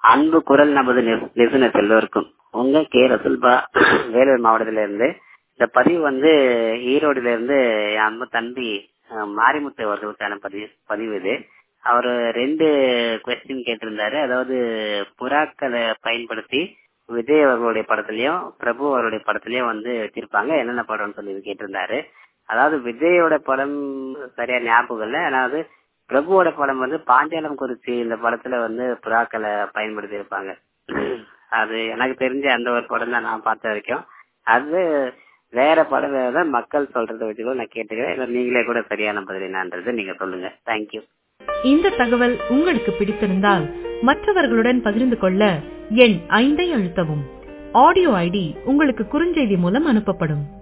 அன்பு குரல் நமது லிசனர்ஸ் எல்லோருக்கும் உங்க கே ரசுல்பா வேலூர் மாவட்டத்தில இருந்து இந்த பதிவு வந்து ஈரோடுல இருந்து என் அன்பு தம்பி அஹ், மாரிமுத்து அவர்களுக்கான பதிவு பதிவு இது அவரு ரெண்டு கொஸ்டின் கேட்டிருந்தாரு அதாவது புறாக்களை பயன்படுத்தி விஜய் அவர்களுடைய படத்துலயும் பிரபு அவருடைய படத்துலயும் வந்து வச்சிருப்பாங்க என்னென்ன படம்னு சொல்லி கேட்டிருந்தாரு அதாவது விஜயோட படம் சரியா ஞாபகம் இல்ல அதாவது பிரபுவோட படம் வந்து பாஞ்சாலம் குறிச்சி இந்த படத்துல வந்து புறாக்களை பயன்படுத்தி இருப்பாங்க அது எனக்கு தெரிஞ்ச அந்த ஒரு படம் தான் நான் பார்த்த வரைக்கும் அது வேற படம் வேற மக்கள் சொல்றதை வச்சு கூட நான் கேட்டுக்கிறேன் இல்ல நீங்களே கூட சரியான பதில் என்னன்றது நீங்க சொல்லுங்க தேங்க்யூ இந்த தகவல் உங்களுக்கு பிடித்திருந்தால் மற்றவர்களுடன் பகிர்ந்து கொள்ள எண் ஐந்தை அழுத்தவும் ஆடியோ ஐடி உங்களுக்கு குறுஞ்செய்தி மூலம் அனுப்பப்படும்